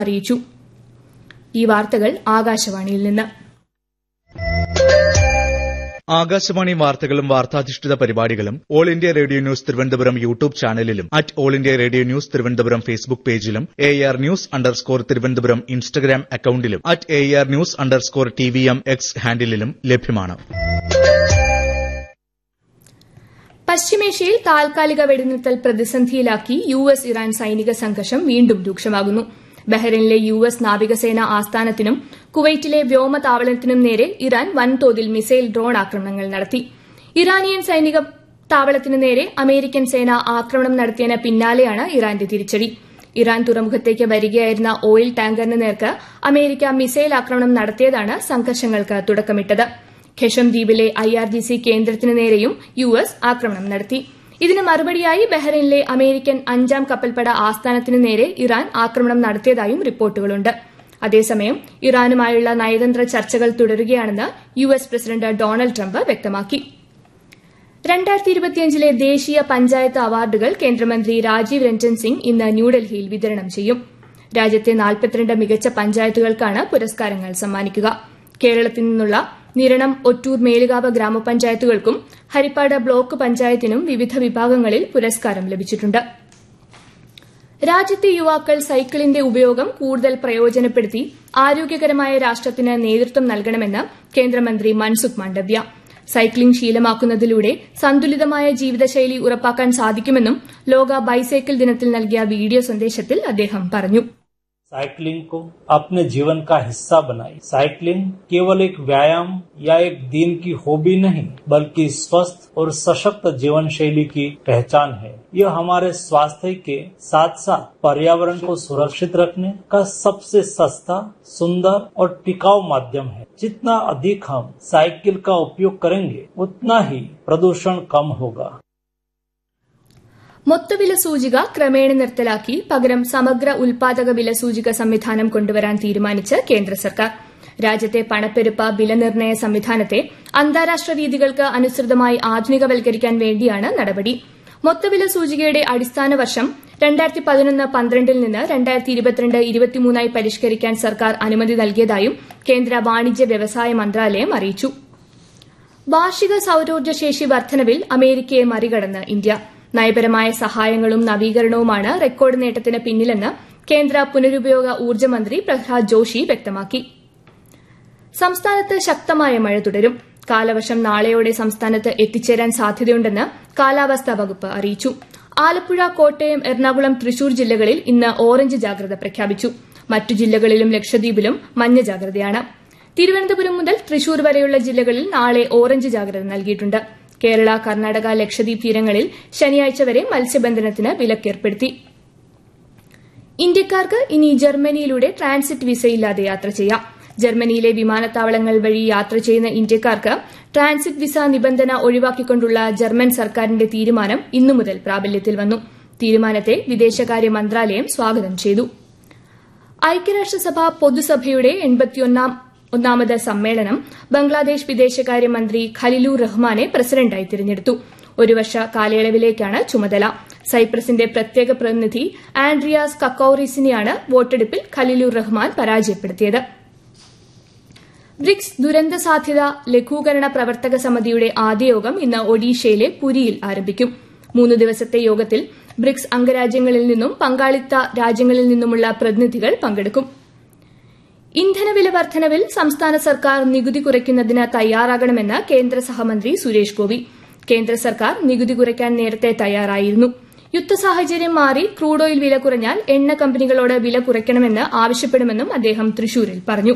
അറിയിച്ചു ഈ വാർത്തകൾ ആകാശവാണിയിൽ നിന്ന് ആകാശവാണി വാർത്തകളും വാർത്താധിഷ്ഠിത പരിപാടികളും All India Radio news Thiruvananthapuram YouTube ചാനലിലും at All India Radio news Thiruvananthapuram Facebook പേജിലും A R news underscore Thiruvananthapuram Instagram അക്കൌണ്ടിലും at A R news underscore T V M X ഹാൻഡിലും ലഭ്യമാണ് പശ്ചിമേഷ്യയിൽ താൽക്കാലിക വെടിനിർത്തൽ പ്രതിസന്ധിയിലാക്കി യു എസ് ഇറാൻ സൈനിക സംഘർഷം വീണ്ടും രൂക്ഷമാകുന്നു ബഹ്റൈനിലെ യു എസ് നാവികസേന ആസ്ഥാനത്തിനും കുവൈറ്റിലെ വ്യോമതാവളത്തിനും നേരെ ഇറാൻ വൻതോതിൽ മിസൈൽ ഡ്രോൺ ആക്രമണങ്ങൾ നടത്തി ഇറാനിയൻ സൈനിക താവളത്തിനു നേരെ അമേരിക്കൻ സേന ആക്രമണം നടത്തിയതിന് പിന്നാലെയാണ് ഇറാന്റെ തിരിച്ചടി ഇറാൻ തുറമുഖത്തേക്ക് വരികയായിരുന്ന ഓയിൽ ടാങ്കറിന് നേർക്ക് അമേരിക്ക മിസൈൽ ആക്രമണം നടത്തിയതാണ് സംഘർഷങ്ങൾക്ക് തുടക്കമിട്ടത് ഖെഷം ദ്വീപിലെ ഐആർജിസി കേന്ദ്രത്തിനു നേരെയും യു എസ് ആക്രമണം നടത്തി ഇതിന് മറുപടിയായി ബഹ്റൈനിലെ അമേരിക്കൻ അഞ്ചാം കപ്പൽപ്പട ആസ്ഥാനത്തിനു നേരെ ഇറാൻ ആക്രമണം നടത്തിയതായും റിപ്പോർട്ടുകളുണ്ട് അതേസമയം ഇറാനുമായുള്ള നയതന്ത്ര ചർച്ചകൾ തുടരുകയാണെന്ന് U S president Donald Trump വ്യക്തമാക്കി രണ്ടായിരത്തി ഇരുപത്തിയഞ്ചിലെ ദേശീയ പഞ്ചായത്ത് അവാർഡുകൾ കേന്ദ്രമന്ത്രി രാജീവ് രഞ്ജൻ സിംഗ് ഇന്ന് ന്യൂഡൽഹിയിൽ വിതരണം ചെയ്യും രാജ്യത്തെ നാൽപ്പത്തിരണ്ട് മികച്ച പഞ്ചായത്തുകൾക്കാണ് പുരസ്കാരങ്ങൾ സമ്മാനിക്കുക കേരളത്തിൽ നിന്നുള്ള നിരണം ഒറ്റൂർ മേലുകാവ് ഗ്രാമപഞ്ചായത്തുകൾക്കും ഹരിപ്പാട് ബ്ലോക്ക് പഞ്ചായത്തിനും വിവിധ വിഭാഗങ്ങളിൽ പുരസ്കാരം ലഭിച്ചിട്ടുണ്ട് രാജ്യത്തെ യുവാക്കൾ സൈക്കിളിന്റെ ഉപയോഗം കൂടുതൽ പ്രയോജനപ്പെടുത്തി ആരോഗ്യകരമായ രാഷ്ട്രത്തിന് നേതൃത്വം നൽകണമെന്ന് കേന്ദ്രമന്ത്രി മൻസുഖ് മാണ്ഡവ്യ സൈക്ലിംഗ് ശീലമാക്കുന്നതിലൂടെ സന്തുലിതമായ ജീവിതശൈലി ഉറപ്പാക്കാൻ സാധിക്കുമെന്നും ലോക ബൈസൈക്കിൾ ദിനത്തിൽ നൽകിയ വീഡിയോ സന്ദേശത്തിൽ അദ്ദേഹം പറഞ്ഞു साइकिलिंग को अपने जीवन का हिस्सा बनाई साइकिलिंग केवल एक व्यायाम या एक दिन की हॉबी नहीं बल्कि स्वस्थ और सशक्त जीवन शैली की पहचान है यह हमारे स्वास्थ्य के साथ साथ पर्यावरण को सुरक्षित रखने का सबसे सस्ता सुंदर और टिकाऊ माध्यम है जितना अधिक हम साइकिल का उपयोग करेंगे उतना ही प्रदूषण कम होगा മൊത്തവില സൂചിക ക്രമേണ നിർത്തലാക്കി പകരം സമഗ്ര ഉൽപാദക വില സൂചിക സംവിധാനം കൊണ്ടുവരാൻ തീരുമാനിച്ച് കേന്ദ്ര സർക്കാർ രാജ്യത്തെ പണപ്പെരുപ്പ വിലനിർണ്ണയ സംവിധാനത്തെ അന്താരാഷ്ട്ര രീതികൾക്ക് അനുസൃതമായി ആധുനികവൽക്കരിക്കാൻ വേണ്ടിയാണ് നടപടി മൊത്തവില സൂചികയുടെ അടിസ്ഥാന വർഷം രണ്ടായിരത്തി പതിനൊന്ന് പന്ത്രണ്ടിൽ നിന്ന് രണ്ടായിരത്തി ഇരുപത്തിരണ്ട് ഇരുപത്തിമൂന്നായി പരിഷ്കരിക്കാൻ സർക്കാർ അനുമതി നൽകിയതായും കേന്ദ്ര വാണിജ്യ വ്യവസായ മന്ത്രാലയം അറിയിച്ചു വാർഷിക സൌരോർജ്ജ ശേഷി വർധനവിൽ അമേരിക്കയെ മറികടന്ന് ഇന്ത്യ നയപരമായ സഹായങ്ങളും നവീകരണവുമാണ് റെക്കോർഡ് നേട്ടത്തിന് പിന്നിലെന്ന് കേന്ദ്ര പുനരുപയോഗ ഊർജ്ജ മന്ത്രി പ്രഹ്ലാദ് ജോഷി വ്യക്തമാക്കി സംസ്ഥാനത്ത് ശക്തമായ മഴ തുടരും കാലവർഷം നാളെയോടെ സംസ്ഥാനത്ത് എത്തിച്ചേരാൻ സാധ്യതയുണ്ടെന്ന് കാലാവസ്ഥാ വകുപ്പ് അറിയിച്ചു ആലപ്പുഴ കോട്ടയം എറണാകുളം തൃശൂർ ജില്ലകളിൽ ഇന്ന് ഓറഞ്ച് ജാഗ്രത പ്രഖ്യാപിച്ചു മറ്റു ജില്ലകളിലും ലക്ഷദ്വീപിലും മഞ്ഞ ജാഗ്രതയാണ് തിരുവനന്തപുരം മുതൽ തൃശൂർ വരെയുള്ള ജില്ലകളിൽ നാളെ ഓറഞ്ച് ജാഗ്രത നൽകിയിട്ടുണ്ട് കേരള കർണാടക ലക്ഷദ്വീപ് തീരങ്ങളിൽ ശനിയാഴ്ച വരെ മത്സ്യബന്ധനത്തിന് വിലക്കേർപ്പെടുത്തി ഇന്ത്യക്കാർക്ക് ഇനി ജർമ്മനിയിലൂടെ ട്രാൻസിറ്റ് വിസയില്ലാതെ യാത്ര ചെയ്യാം ജർമ്മനിയിലെ വിമാനത്താവളങ്ങൾ വഴി യാത്ര ചെയ്യുന്ന ഇന്ത്യക്കാർക്ക് ട്രാൻസിറ്റ് വിസ നിബന്ധന ഒഴിവാക്കിക്കൊണ്ടുള്ള ജർമ്മൻ സർക്കാരിന്റെ തീരുമാനം ഇന്നു മുതൽ പ്രാബല്യത്തിൽ വന്നു തീരുമാനത്തെ വിദേശകാര്യ മന്ത്രാലയം സ്വാഗതം ചെയ്തു ഐക്യരാഷ്ട്രസഭ പൊതുസഭയുടെ എൺപത്തിയൊന്നാം ഒന്നാമത് സമ്മേളനം ബംഗ്ലാദേശ് വിദേശകാര്യമന്ത്രി ഖലിലൂർ റഹ്മാനെ പ്രസിഡന്റായി തിരഞ്ഞെടുത്തു ഒരു വർഷ കാലയളവിലേക്കാണ് ചുമതല സൈപ്രസിന്റെ പ്രത്യേക പ്രതിനിധി ആൻഡ്രിയാസ് കക്കൌറീസിനെയാണ് വോട്ടെടുപ്പിൽ ഖലിലൂർ റഹ്മാൻ പരാജയപ്പെടുത്തിയത് ബ്രിക്സ് ദുരന്ത സാധ്യത ലഘൂകരണ പ്രവർത്തക സമിതിയുടെ ആദ്യ യോഗം ഇന്ന് ഒഡീഷയിലെ പുരിയിൽ ആരംഭിക്കും മൂന്ന് ദിവസത്തെ യോഗത്തിൽ ബ്രിക്സ് അംഗരാജ്യങ്ങളിൽ നിന്നും പങ്കാളിത്ത രാജ്യങ്ങളിൽ നിന്നുമുള്ള പ്രതിനിധികൾ പങ്കെടുക്കും ഇന്ധനവില വർധനവിൽ സംസ്ഥാന സർക്കാർ നികുതി കുറയ്ക്കുന്നതിന് തയ്യാറാകണമെന്ന് കേന്ദ്ര സഹമന്ത്രി സുരേഷ് ഗോപി കേന്ദ്ര സർക്കാർ നികുതി കുറയ്ക്കാൻ നേരത്തെ തയ്യാറായിരുന്നു യുദ്ധ സാഹചര്യം മാറി ക്രൂഡ് ഓയിൽ വില കുറഞ്ഞാൽ എണ്ണ കമ്പനികളോട് വില കുറയ്ക്കണമെന്ന് ആവശ്യപ്പെടുമെന്നും അദ്ദേഹം തൃശൂരിൽ പറഞ്ഞു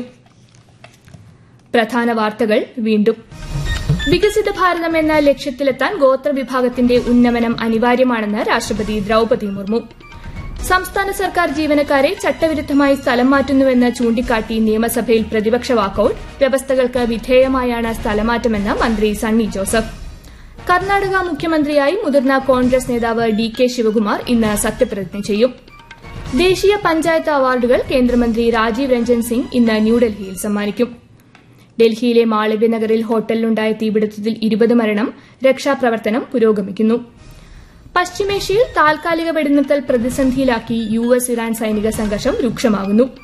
പ്രധാന വാർത്തകൾ വീണ്ടും വികസിത ഭാരതം എന്ന ലക്ഷ്യത്തിലെത്താൻ ഗോത്രവിഭാഗത്തിന്റെ ഉന്നമനം അനിവാര്യമാണെന്ന് രാഷ്ട്രപതി ദ്രൌപതി മുർമു സംസ്ഥാന സർക്കാർ ജീവനക്കാരെ ചട്ടവിരുദ്ധമായി സ്ഥലം മാറ്റുന്നുവെന്ന് ചൂണ്ടിക്കാട്ടി നിയമസഭയിൽ പ്രതിപക്ഷ വാക്കൌട്ട് വ്യവസ്ഥകൾക്ക് വിധേയമായാണ് സ്ഥലമാറ്റമെന്ന് മന്ത്രി സണ്ണി ജോസഫ് കർണാടക മുഖ്യമന്ത്രിയായി മുതിർന്ന കോൺഗ്രസ് നേതാവ് ഡി കെ ശിവകുമാർ ഇന്ന് സത്യപ്രതിജ്ഞ ചെയ്യും ദേശീയ പഞ്ചായത്ത് അവാർഡുകൾ കേന്ദ്രമന്ത്രി രാജീവ് രഞ്ജൻ സിംഗ് ഇന്ന് ന്യൂഡൽഹിയിൽ സമ്മാനിക്കും ഡൽഹിയിലെ മാളവ്യ നഗറിൽ ഹോട്ടലിലുണ്ടായ തീപിടുത്തത്തിൽ ഇരുപത് മരണം രക്ഷാപ്രവർത്തനം പുരോഗമിക്കുന്നു പശ്ചിമേഷ്യയിൽ താൽക്കാലിക വെടിനിർത്തൽ പ്രതിസന്ധിയിലാക്കി യു എസ് ഇറാൻ സൈനിക സംഘർഷം രൂക്ഷമാകുന്നു